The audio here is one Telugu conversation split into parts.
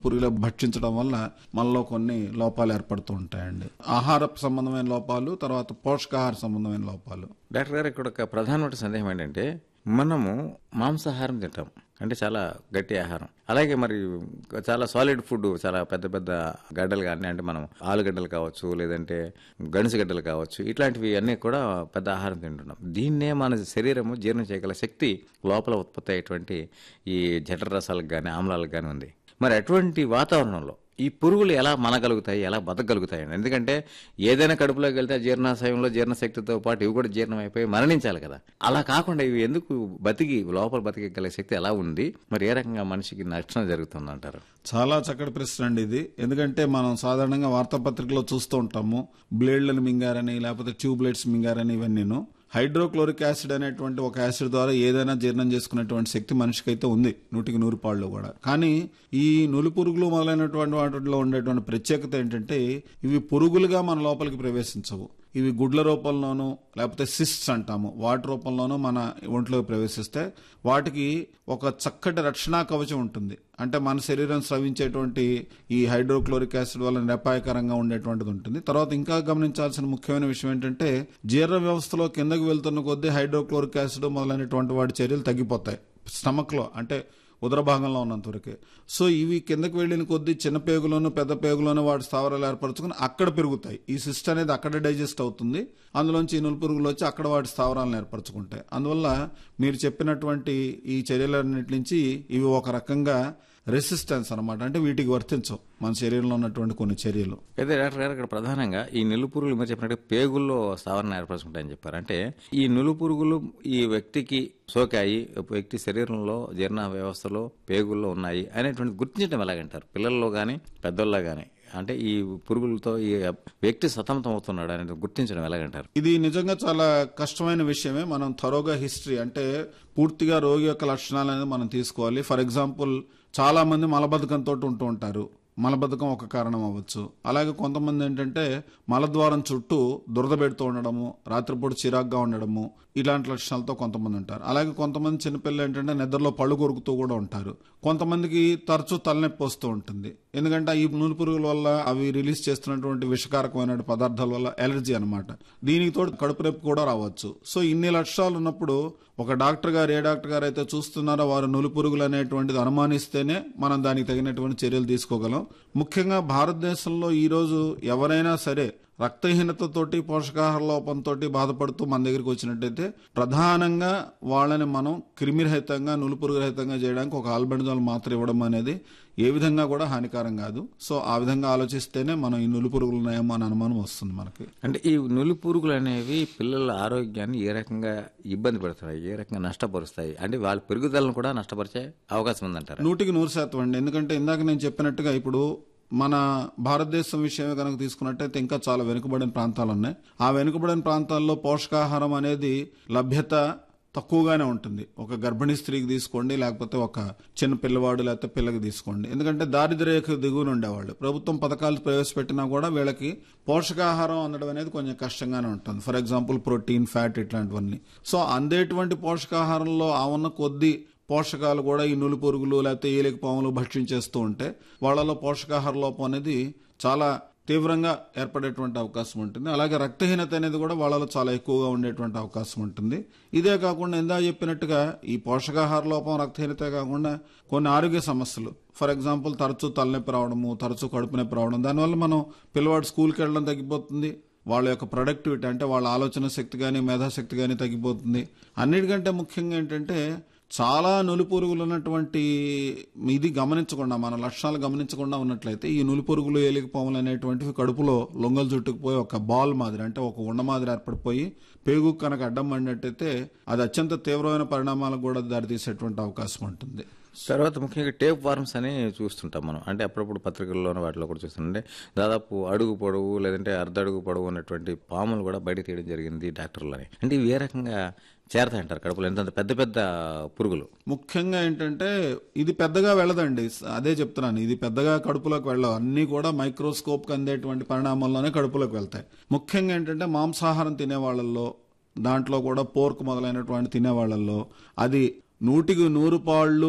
పురుగులు భక్షించడం వల్ల మనలో కొన్ని లోపాలు ఏర్పడుతూ ఉంటాయండి ఆహార సంబంధమైన లోపాలు తర్వాత పోషకాహార సంబంధమైన లోపాలు డాక్టర్ గారు ఇక్కడ ఒక ప్రధానమైన సందేహం ఏంటంటే మనము మాంసాహారం తింటాం అంటే చాలా గట్టి ఆహారం అలాగే మరి చాలా సాలిడ్ ఫుడ్ చాలా పెద్ద పెద్ద గడ్డలు కానీ అంటే మనం ఆలుగడ్డలు కావచ్చు లేదంటే గణుసు గడ్డలు కావచ్చు ఇట్లాంటివి అన్నీ కూడా పెద్ద ఆహారం తింటున్నాం దీన్నే మన శరీరము జీర్ణం చేయగల శక్తి లోపల ఉత్పత్తి అయ్యేటువంటి ఈ జఠర రసాలకు కానీ ఆమ్లాలకు కానీ ఉంది మరి అటువంటి వాతావరణంలో ఈ పురుగులు ఎలా మనగలుగుతాయి ఎలా బతకగలుగుతాయి అని ఎందుకంటే ఏదైనా కడుపులోకి వెళ్తే ఆ జీర్ణాశయంలో జీర్ణశక్తితో పాటు ఇవి కూడా జీర్ణం అయిపోయి మరణించాలి కదా అలా కాకుండా ఇవి ఎందుకు బతికి లోపల బతికగల శక్తి ఎలా ఉంది మరి ఏ రకంగా మనిషికి నష్టం జరుగుతుందంటారు చాలా చక్కటి ప్రశ్న అండి ఇది ఎందుకంటే మనం సాధారణంగా వార్తాపత్రికలో చూస్తూ ఉంటాము బ్లేడ్లను మింగారని లేకపోతే ట్యూబ్లైట్స్ మింగారని ఇవన్నీను హైడ్రోక్లోరిక్ యాసిడ్ అనేటువంటి ఒక యాసిడ్ ద్వారా ఏదైనా జీర్ణం చేసుకునేటువంటి శక్తి మనిషికి అయితే ఉంది నూటికి నూరు పాళ్ళు కూడా కానీ ఈ నులి పురుగులు మొదలైనటువంటి వాటిలో ఉండేటువంటి ప్రత్యేకత ఏంటంటే ఇవి పురుగులుగా మన లోపలికి ప్రవేశించవు ఇవి గుడ్ల రూపంలోనూ లేకపోతే సిస్ట్స్ అంటాము వాటి రూపంలోనూ మన ఒంట్లోకి ప్రవేశిస్తే వాటికి ఒక చక్కటి రక్షణా కవచం ఉంటుంది అంటే మన శరీరం స్రవించేటువంటి ఈ హైడ్రోక్లోరిక్ యాసిడ్ వల్ల నిరపాయకరంగా ఉండేటువంటిది ఉంటుంది తర్వాత ఇంకా గమనించాల్సిన ముఖ్యమైన విషయం ఏంటంటే జీర్ణ వ్యవస్థలో కిందకి వెళ్తున్న కొద్దీ హైడ్రోక్లోరిక్ యాసిడ్ మొదలైనటువంటి వాటి చర్యలు తగ్గిపోతాయి స్టమక్ లో అంటే ఉదర భాగంలో ఉన్నంత వరకే సో ఇవి కిందకి వెళ్ళిన కొద్దీ చిన్న పేగులోను పెద్ద పేగులోను వాటి స్థావరాలు ఏర్పరచుకుని అక్కడ పెరుగుతాయి ఈ సిస్ట్ అనేది అక్కడ డైజెస్ట్ అవుతుంది అందులోంచి ఈ నులుపురుగులు వచ్చి అక్కడ వాటి స్థావరాలను ఏర్పరచుకుంటాయి అందువల్ల మీరు చెప్పినటువంటి ఈ చర్యలన్నిటి నుంచి ఇవి ఒక రకంగా రెసిస్టెన్స్ అన్నమాట అంటే వీటికి వర్తించవు మన శరీరంలో ఉన్నటువంటి కొన్ని చర్యలు అయితే డాక్టర్ గారు ఇక్కడ ప్రధానంగా ఈ నులుపురుగులు మీరు చెప్పినట్టు పేగుల్లో స్థావరణ ఏర్పరచుకుంటాయని చెప్పారు అంటే ఈ నులుపురుగులు ఈ వ్యక్తికి సోకాయి వ్యక్తి శరీరంలో జీర్ణ వ్యవస్థలో పేగుల్లో ఉన్నాయి అనేటువంటి గుర్తించడం ఎలాగంటారు పిల్లల్లో కానీ పెద్దల్లో కానీ అంటే ఈ పురుగులతో ఈ వ్యక్తి సతమతం అవుతున్నాడు అనేది గుర్తించడం ఎలాగంటారు ఇది నిజంగా చాలా కష్టమైన విషయమే మనం త్వరగా హిస్టరీ అంటే పూర్తిగా రోగి యొక్క లక్షణాలు అనేది మనం తీసుకోవాలి ఫర్ ఎగ్జాంపుల్ చాలా మంది మలబద్ధకంతో ఉంటూ ఉంటారు మలబద్ధకం ఒక కారణం అవ్వచ్చు అలాగే కొంతమంది ఏంటంటే మలద్వారం చుట్టూ దురద పెడుతూ ఉండడము రాత్రిపూట చిరాగ్గా ఉండడము ఇలాంటి లక్షణాలతో కొంతమంది ఉంటారు అలాగే కొంతమంది చిన్నపిల్లలు ఏంటంటే నిద్రలో పళ్ళు కొరుకుతూ కూడా ఉంటారు కొంతమందికి తరచూ తలనొప్పి వస్తూ ఉంటుంది ఎందుకంటే ఈ నూనె పురుగుల వల్ల అవి రిలీజ్ చేస్తున్నటువంటి విషకారకమైన పదార్థాల వల్ల ఎలర్జీ అనమాట దీనికి తోడు కడుపు నొప్పి కూడా రావచ్చు సో ఇన్ని లక్షణాలు ఉన్నప్పుడు ఒక డాక్టర్ గారు ఏ డాక్టర్ గారు అయితే చూస్తున్నారో వారు నులి పురుగులు అనేటువంటిది అనుమానిస్తేనే మనం దానికి తగినటువంటి చర్యలు తీసుకోగలం ముఖ్యంగా భారతదేశంలో ఈ రోజు ఎవరైనా సరే రక్తహీనతతోటి పోషకాహార లోపంతో బాధపడుతూ మన దగ్గరికి వచ్చినట్టయితే ప్రధానంగా వాళ్ళని మనం క్రిమిరహితంగా నులుపురుగు రహితంగా చేయడానికి ఒక ఆల్బెండజోల్ మాత్ర ఇవ్వడం అనేది ఏ విధంగా కూడా హానికరం కాదు సో ఆ విధంగా ఆలోచిస్తేనే మనం ఈ నులుపురుగులు ఉన్నాయేమో అని అనుమానం వస్తుంది మనకి అంటే ఈ నులి పురుగులు అనేవి పిల్లల ఆరోగ్యాన్ని ఏ రకంగా ఇబ్బంది పెడతాయి ఏ రకంగా నష్టపరుస్తాయి అంటే వాళ్ళ పెరుగుదలను కూడా నష్టపరిచే అవకాశం ఉందంటారు నూటికి నూరు శాతం అండి ఎందుకంటే ఇందాక నేను చెప్పినట్టుగా ఇప్పుడు మన భారతదేశం విషయమే కనుక తీసుకున్నట్టయితే ఇంకా చాలా వెనుకబడిన ప్రాంతాలు ఉన్నాయి ఆ వెనుకబడిన ప్రాంతాల్లో పోషకాహారం అనేది లభ్యత తక్కువగానే ఉంటుంది ఒక గర్భిణీ స్త్రీకి తీసుకోండి లేకపోతే ఒక చిన్న పిల్లవాడు లేకపోతే పిల్లకి తీసుకోండి ఎందుకంటే దారిద్ర్యకు దిగువన ఉండేవాళ్ళు ప్రభుత్వం పథకాలు ప్రవేశపెట్టినా కూడా వీళ్ళకి పోషకాహారం అందడం అనేది కొంచెం కష్టంగానే ఉంటుంది ఫర్ ఎగ్జాంపుల్ ప్రోటీన్ ఫ్యాట్ ఇట్లాంటివన్నీ సో అందేటువంటి పోషకాహారంలో ఆ ఉన్న కొద్ది పోషకాలు కూడా ఈ నులి పురుగులు లేకపోతే ఏలిక పాములు భక్షించేస్తూ ఉంటే వాళ్ళలో పోషకాహార లోపం అనేది చాలా తీవ్రంగా ఏర్పడేటువంటి అవకాశం ఉంటుంది అలాగే రక్తహీనత అనేది కూడా వాళ్ళలో చాలా ఎక్కువగా ఉండేటువంటి అవకాశం ఉంటుంది ఇదే కాకుండా ఇందా చెప్పినట్టుగా ఈ పోషకాహార లోపం రక్తహీనత కాకుండా కొన్ని ఆరోగ్య సమస్యలు ఫర్ ఎగ్జాంపుల్ తరచూ తలనొప్పి రావడము తరచూ కడుపు నొప్పి రావడం దానివల్ల మనం పిల్లవాడు స్కూల్కి వెళ్ళడం తగ్గిపోతుంది వాళ్ళ యొక్క ప్రొడక్టివిటీ అంటే వాళ్ళ ఆలోచన శక్తి కానీ మేధాశక్తి కానీ తగ్గిపోతుంది అన్నిటికంటే ముఖ్యంగా ఏంటంటే చాలా నులిపురుగులు ఉన్నటువంటి ఇది గమనించకుండా మన లక్షణాలు గమనించకుండా ఉన్నట్లయితే ఈ నులిపురుగులు ఏలికపాములు అనేటువంటివి కడుపులో లొంగలు చుట్టుకుపోయి ఒక బాల్ మాదిరి అంటే ఒక ఉండ మాదిరి ఏర్పడిపోయి పేగు కనుక అడ్డం పడినట్టయితే అది అత్యంత తీవ్రమైన పరిణామాలకు కూడా దారితీసేటువంటి అవకాశం ఉంటుంది తర్వాత ముఖ్యంగా టేప్ వార్మ్స్ అని చూస్తుంటాం మనం అంటే అప్పుడప్పుడు పత్రికల్లోనే వాటిలో కూడా చూస్తుంటే దాదాపు అడుగు పొడవు లేదంటే అర్ధ అడుగు పొడవు ఉన్నటువంటి పాములు కూడా బయట తీయడం జరిగింది డాక్టర్లని అంటే ఇవి ఏ రకంగా చేరతాయంటారు కడుపులో ఎంత పెద్ద పెద్ద పురుగులు ముఖ్యంగా ఏంటంటే ఇది పెద్దగా వెళ్ళదండి అదే చెప్తున్నాను ఇది పెద్దగా కడుపులోకి వెళ్ళవు అన్ని కూడా మైక్రోస్కోప్ అందేటువంటి పరిణామాల్లోనే కడుపులోకి వెళ్తాయి ముఖ్యంగా ఏంటంటే మాంసాహారం తినే వాళ్ళల్లో దాంట్లో కూడా పోర్క్ మొదలైనటువంటి తినే వాళ్ళల్లో అది నూటికి నూరు పాళ్ళు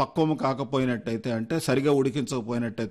పక్వము కాకపోయినట్టయితే అంటే సరిగా ఉడికించకపోయినట్టయితే